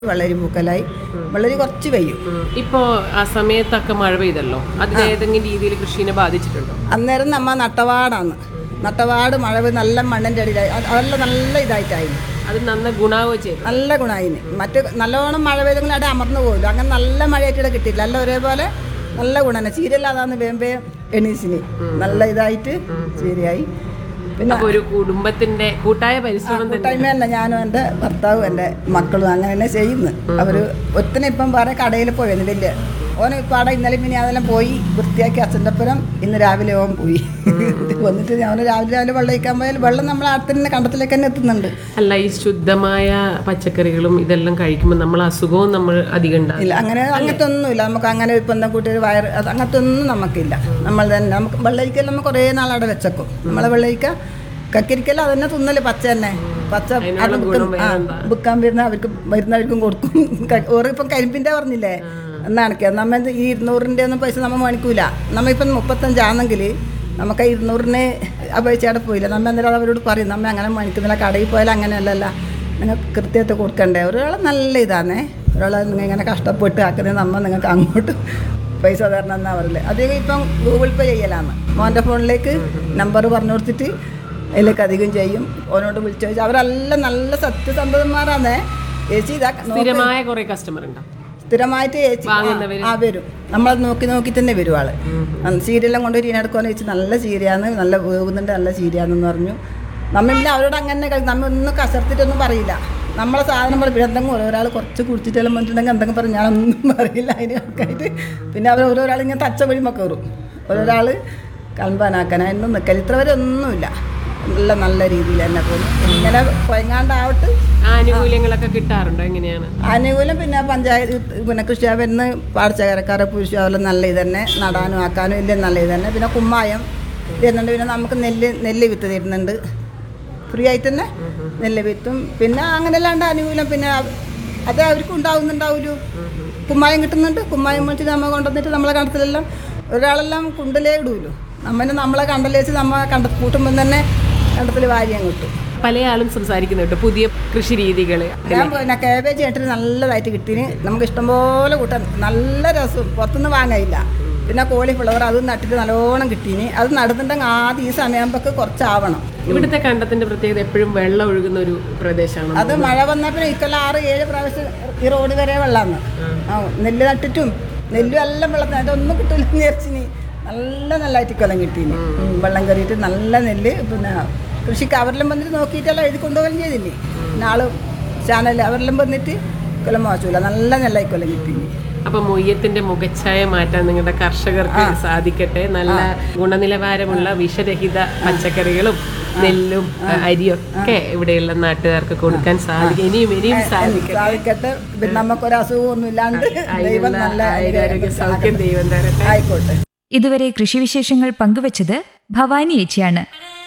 വെള്ളരി പൂക്കലായി വെള്ളരി കുറച്ച് പെയ്യും ഇപ്പോ ആ സമയത്തൊക്കെ മഴ പെയ്തല്ലോ അതിന് ഏതെങ്കിലും രീതിയിൽ കൃഷിനെ ബാധിച്ചിട്ടുണ്ടോ അന്നേരം നമ്മ നട്ടവാടാണ് നട്ടവാട് മഴ പെയ്ത് നല്ല മണ്ണിൻ്റെ അടിയിലായി അത് അതെല്ലാം നല്ല ഇതായിട്ടായിരുന്നു അത് നന്ന ഗുണാവോ ചെയ്തു നല്ല ഗുണമായിന് മറ്റ് നല്ലോണം മഴ പെയ്തെങ്കിലും അവിടെ അമർന്നു പോകില്ല അങ്ങനെ നല്ല മഴയായിട്ട് ഇവിടെ കിട്ടിയില്ല എല്ലാം ഒരേപോലെ നല്ല ഗുണമാണ് ചീരല്ല അതാണ് വേമ്പേ എണീസിന് നല്ല ഇതായിട്ട് ചീരയായി പിന്നെ അപ്പൊ ഒരു കുടുംബത്തിന്റെ കൂട്ടായ പരിശ്രമം തന്നെ കൂട്ടായ്മ തന്നെ ഞാനും എൻ്റെ ഭർത്താവും എൻ്റെ മക്കളും അങ്ങനെ തന്നെ ചെയ്യുന്നു അവർ ഒത്തിനെ ഇപ്പം വേറെ കടയിൽ പോയിരുന്നു വലിയ ഓനെ ഇപ്പം അവിടെ ഇന്നലെ പിന്നെ അതെല്ലാം പോയി വൃത്തിയാക്കി അച്ഛൻ്റെ ഒപ്പരം ഇന്ന് രാവിലെ ഓൻ പോയി വന്നിട്ട് ഞാൻ രാവിലെ രാവിലെ വെള്ളം ഒഴിക്കാൻ പോയാൽ വെള്ളം നമ്മളെ അടുത്തന്നെ കണ്ടത്തിലേക്ക് തന്നെ എത്തുന്നുണ്ട് അല്ല ഈ ശുദ്ധമായ പച്ചക്കറികളും ഇതെല്ലാം കഴിക്കുമ്പോൾ നമ്മൾ അസുഖവും നമ്മൾ അധികം ഉണ്ടാകും ഇല്ല അങ്ങനെ അങ്ങനത്തെ ഒന്നുമില്ല നമുക്ക് അങ്ങനെ ഇപ്പം എന്താ കൂട്ടി ഒരു വയറ് അത് അങ്ങനത്തെ ഒന്നും നമുക്കില്ല നമ്മൾ തന്നെ നമുക്ക് വെള്ളരിക്കെല്ലാം നമ്മൾ കുറേ നാളവിടെ വെച്ചേക്കും നമ്മളെ വെള്ളരിക്ക കക്കരിക്കല്ല അതന്നെ തിന്നല് പച്ച തന്നെ പച്ച അത് വിൽക്കും ആ വിൽക്കാൻ വരുന്ന അവർക്ക് വരുന്നവർക്കും കൊടുക്കും ക- ഓറ് ഇപ്പം കരിമ്പിൻ്റെ പറഞ്ഞില്ലേ എന്നാണ് നമ്മ ഇത് ഈ ഇരുന്നൂറിൻ്റെ ഒന്നും പൈസ നമ്മൾ മേടിക്കൂല നമ്മ ഇപ്പം മുപ്പത്തഞ്ചാണെങ്കിൽ നമുക്ക് ആ ഇരുന്നൂറിന് അപേക്ഷിച്ച് അവിടെ പോയില്ല നമ്മ അന്നേരം അവരോട് പറയും നമ്മ അങ്ങനെ മേടിക്കുന്നില്ല കടയിൽ പോയാൽ അങ്ങനെയല്ലല്ല നിങ്ങൾ കൃത്യമായിട്ട് കൊടുക്കണ്ടേ ഒരാളെ നല്ല ഇതാണേ ഒരാളെ നിങ്ങൾ ഇങ്ങനെ കഷ്ടപ്പെട്ട് ആക്കുന്നത് നമ്മ നിങ്ങൾക്ക് അങ്ങോട്ട് പൈസ തരണം എന്നാ പറയില്ലേ അധികം ഇപ്പം ഗൂഗിൾ പേ ചെയ്യലാണ് മോൻ്റെ ഫോണിലേക്ക് നമ്പർ പറഞ്ഞു കൊടുത്തിട്ട് അതിലേക്ക് അധികം ചെയ്യും ഓനോട് വിളിച്ചു ചോദിച്ചാൽ അവരെല്ലാം നല്ല സത്യസന്ധന്മാരാണേ ചേച്ചി ഇതാ നോക്ക്. സ്ഥിരമായ കുറെ കസ്റ്റമർ ഉണ്ടാവും സ്ഥിരമായിട്ട് ചേച്ചി വാങ്ങുന്നവര്? ആ വരും നമ്മളത് നോക്കി നോക്കി തന്നെ വരും ആള് ചീരെല്ലാം കൊണ്ട് ഇരിനെടുക്കുമെന്ന് വെച്ച് നല്ല ചീരയാണ് നല്ല വേവുന്നുണ്ട് നല്ല ചീരയാണെന്ന് പറഞ്ഞു നമ്മ പിന്നെ അവരോട് അങ്ങനെ കളി നമ്മ ഒന്നും കസർത്തിട്ടൊന്നും പറയില്ല നമ്മളെ സാധനം പറയും പിന്നെ എന്തെങ്കിലും ഒരാൾ കുറച്ച് കുടിച്ചിട്ടെല്ലാം വന്നിട്ടുണ്ടെങ്കിൽ എന്തെങ്കിലും പറഞ്ഞ് ഞാനൊന്നും പറയില്ല അതിനൊക്കെ ആയിട്ട് പിന്നെ അവർ ഓരോരാൾ ഇങ്ങനെ തച്ച വഴിമ കയറും ഓരോരാൾ കൽമ്പാനാക്കാൻ അതിനൊന്നും നിൽക്കൽ ഇത്ര വരെ ഒന്നുമില്ല നല്ല നല്ല രീതിയിൽ തന്നെ പോകുന്നു ഇങ്ങനെ കൊയങ്ങാണ്ടാവട്ട് ആനുകൂല്യങ്ങളൊക്കെ കിട്ടാറുണ്ടോ എങ്ങനെയാണ് ആനുകൂല്യം പിന്നെ പഞ്ചായത്ത് പിന്നെ കൃഷിഭവനിന്ന് പാടശേഖരക്കാരെ പുരുഷ അതുപോലെ നല്ല ഇത് തന്നെ നടാനും ആക്കാനും എല്ലാം നല്ല ഇത് തന്നെ പിന്നെ കുമ്മായം തരുന്നുണ്ട് പിന്നെ നമുക്ക് നെല്ല് നെല്ല് വിത്ത് തരുന്നുണ്ട് ഫ്രീ ആയിട്ട് തന്നെ നെല്ല് വിത്തും പിന്നെ അങ്ങനെ അല്ലാണ്ട് ആനുകൂല്യം പിന്നെ അവ- അത് അവർക്ക് ഉണ്ടാവുന്നുണ്ടാവുമല്ലോ കുമ്മായം കിട്ടുന്നുണ്ട് കുമ്മായം മേടിച്ച് നമ്മൾ കൊണ്ടുവന്നിട്ട് നമ്മളെ കണ്ടത്തിലെല്ലാം ഒരാളെല്ലാം കുണ്ടലേ ഇടൂല്ലോ നമ്മനെ നമ്മളെ കണ്ടലേച്ച് നമ്മ കണ്ട കൂട്ടുമ്പം തന്നെ കണ്ടത്തിൽ വാരിയം കിട്ടും പല ആളും സംസാരിക്കുന്നുണ്ട് പുതിയ കൃഷി രീതികൾ ഞാൻ പിന്നെ കാബേജ് കേട്ടിട്ട് നല്ലതായിട്ട് കിട്ടീന് നമുക്ക് ഇഷ്ടംപോലെ കൂട്ടാൻ നല്ല രസം പുറത്തുനിന്ന് വാങ്ങയില്ല പിന്നെ കോളിഫ്ലവർ അത് നട്ടിട്ട് നല്ലോണം കിട്ടീന് അത് നടുന്നുണ്ടെങ്കിൽ ആദ്യം ഈ സമയമാകുമ്പോൾ കുറച്ചാവണം ഇവിടുത്തെ കണ്ടത്തിന്റെ പ്രത്യേകത എപ്പോഴും വെള്ളം ഒഴുകുന്ന ഒരു പ്രദേശമാണ് അത് മഴ വന്നപ്പോൾ ഇക്കൊല്ലം ആറ് ഏഴ് പ്രാവശ്യം ഈ റോഡ് വരെ വെള്ളമാണ് ആ നെല്ല് നട്ടിട്ടും നെല്ലും എല്ലാം വെള്ളത്തിന് അതൊന്നും കിട്ടില്ല വിചാരിച്ചിനി നല്ല നല്ലതായിട്ട് ഇക്കൊല്ലം കിട്ടീന് ഉം, വെള്ളം കയറിയിട്ട് നല്ല നെല്ല് പിന്നെ കൃഷിക്ക് അവരെല്ലാം വന്നിട്ട് നോക്കിയിട്ടെല്ലാം എഴുതി കൊണ്ടുപോകാൻ ചെയ്തില്ലേ പിന്നെ ആള് ചാനൽ അവരെല്ലാം വന്നിട്ട് ഇക്കൊല്ലം മോശമില്ല നല്ല നെല്ല ഇക്കൊല്ലം കിട്ടീനി അപ്പൊ മൊയ്യത്തിന്റെ മുഖച്ഛായ മാറ്റാൻ നിങ്ങളുടെ കർഷകർക്ക് സാധിക്കട്ടെ നല്ല ഗുണനിലവാരമുള്ള വിഷരഹിത പച്ചക്കറികളും നെല്ലും അരിയും ഒക്കെ ഇവിടെയുള്ള നാട്ടുകാർക്ക് കൊടുക്കാൻ സാധിക്കും ഇനിയും ഇനിയും സാധിക്കും സാധിക്കട്ടെ പിന്നെ നമുക്കൊരു അസുഖമൊന്നും ഇല്ലാണ്ട് ദൈവം നല്ല ആരോഗ്യ സൗഖ്യം ദൈവം തരട്ടെ ആയിക്കോട്ടെ ഇതുവരെ കൃഷിവിശേഷങ്ങൾ പങ്കുവച്ചത് ഭവാനി ഏച്ചിയാണ്